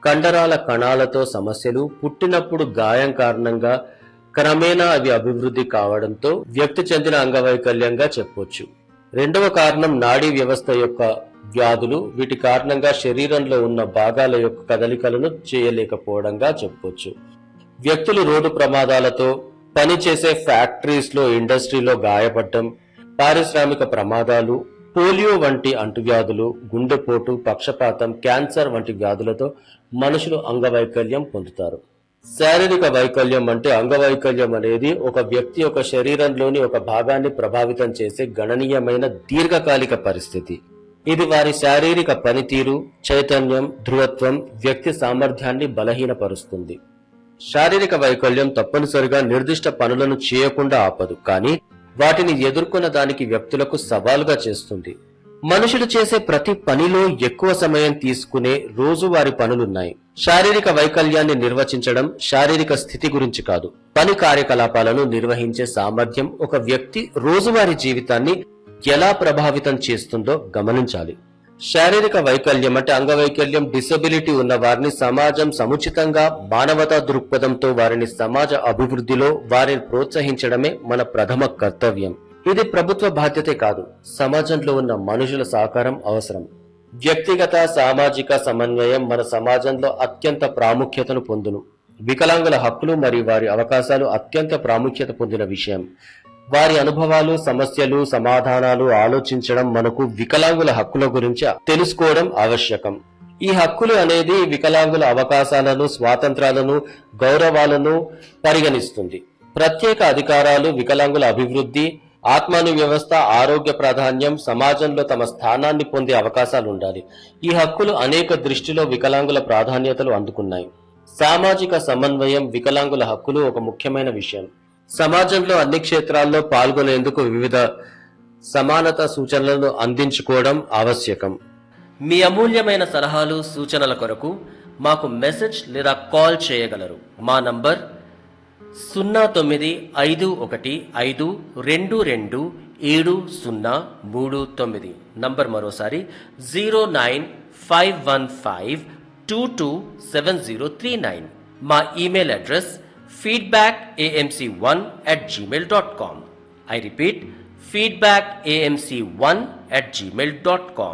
కండరాల కణాలతో సమస్యలు పుట్టినప్పుడు గాయం కారణంగా క్రమేణా అవి అభివృద్ధి కావడంతో వ్యక్తి చెందిన అంగవైకల్యంగా చెప్పొచ్చు రెండవ కారణం నాడీ వ్యవస్థ యొక్క వ్యాధులు వీటి కారణంగా శరీరంలో ఉన్న భాగాల యొక్క కదలికలను చేయలేకపోవడంగా చెప్పొచ్చు వ్యక్తులు రోడ్డు ప్రమాదాలతో పనిచేసే ఫ్యాక్టరీస్ లో ఇండస్ట్రీలో గాయపడటం పారిశ్రామిక ప్రమాదాలు పోలియో వంటి అంటువ్యాధులు గుండెపోటు పక్షపాతం క్యాన్సర్ వంటి వ్యాధులతో మనుషులు అంగవైకల్యం పొందుతారు శారీరక వైకల్యం అంటే అంగవైకల్యం అనేది ఒక వ్యక్తి యొక్క శరీరంలోని ఒక భాగాన్ని ప్రభావితం చేసే గణనీయమైన దీర్ఘకాలిక పరిస్థితి ఇది వారి శారీరక పనితీరు చైతన్యం ధృవత్వం వ్యక్తి సామర్థ్యాన్ని బలహీనపరుస్తుంది శారీరక వైకల్యం తప్పనిసరిగా నిర్దిష్ట పనులను చేయకుండా ఆపదు కానీ వాటిని ఎదుర్కొన్న దానికి వ్యక్తులకు సవాలుగా చేస్తుంది మనుషులు చేసే ప్రతి పనిలో ఎక్కువ సమయం తీసుకునే రోజువారి పనులున్నాయి శారీరక వైకల్యాన్ని నిర్వచించడం శారీరక స్థితి గురించి కాదు పని కార్యకలాపాలను నిర్వహించే సామర్థ్యం ఒక వ్యక్తి రోజువారీ జీవితాన్ని ఎలా ప్రభావితం చేస్తుందో గమనించాలి శారీరక వైకల్యం అంటే అంగవైకల్యం డిసబిలిటీ ఉన్న వారిని సమాజం సముచితంగా మానవతా దృక్పథంతో వారిని సమాజ అభివృద్ధిలో వారిని ప్రోత్సహించడమే మన ప్రథమ కర్తవ్యం ఇది ప్రభుత్వ బాధ్యతే కాదు సమాజంలో ఉన్న మనుషుల సహకారం అవసరం వ్యక్తిగత సామాజిక సమన్వయం మన సమాజంలో అత్యంత ప్రాముఖ్యతను పొందును వికలాంగుల హక్కులు మరియు వారి అవకాశాలు అత్యంత ప్రాముఖ్యత పొందిన విషయం వారి అనుభవాలు సమస్యలు సమాధానాలు ఆలోచించడం మనకు వికలాంగుల హక్కుల గురించి తెలుసుకోవడం ఆవశ్యకం ఈ హక్కులు అనేది వికలాంగుల అవకాశాలను స్వాతంత్రాలను గౌరవాలను పరిగణిస్తుంది ప్రత్యేక అధికారాలు వికలాంగుల అభివృద్ధి ఆత్మాను వ్యవస్థ ఆరోగ్య ప్రాధాన్యం సమాజంలో తమ స్థానాన్ని పొందే అవకాశాలు ఉండాలి ఈ హక్కులు అనేక దృష్టిలో వికలాంగుల ప్రాధాన్యతలు అందుకున్నాయి సామాజిక సమన్వయం వికలాంగుల హక్కులు ఒక ముఖ్యమైన విషయం సమాజంలో అన్ని క్షేత్రాల్లో పాల్గొనేందుకు వివిధ సమానత సూచనలను అందించుకోవడం ఆవశ్యకం మీ అమూల్యమైన సలహాలు సూచనల కొరకు మాకు మెసేజ్ లేదా కాల్ చేయగలరు మా నంబర్ సున్నా తొమ్మిది ఐదు ఒకటి ఐదు రెండు రెండు ఏడు సున్నా మూడు తొమ్మిది నంబర్ మరోసారి zero nine five one five two two seven zero three nine మా email address feedback AMC one at Gmail dot com I repeat feedback AMC one at Gmail dot com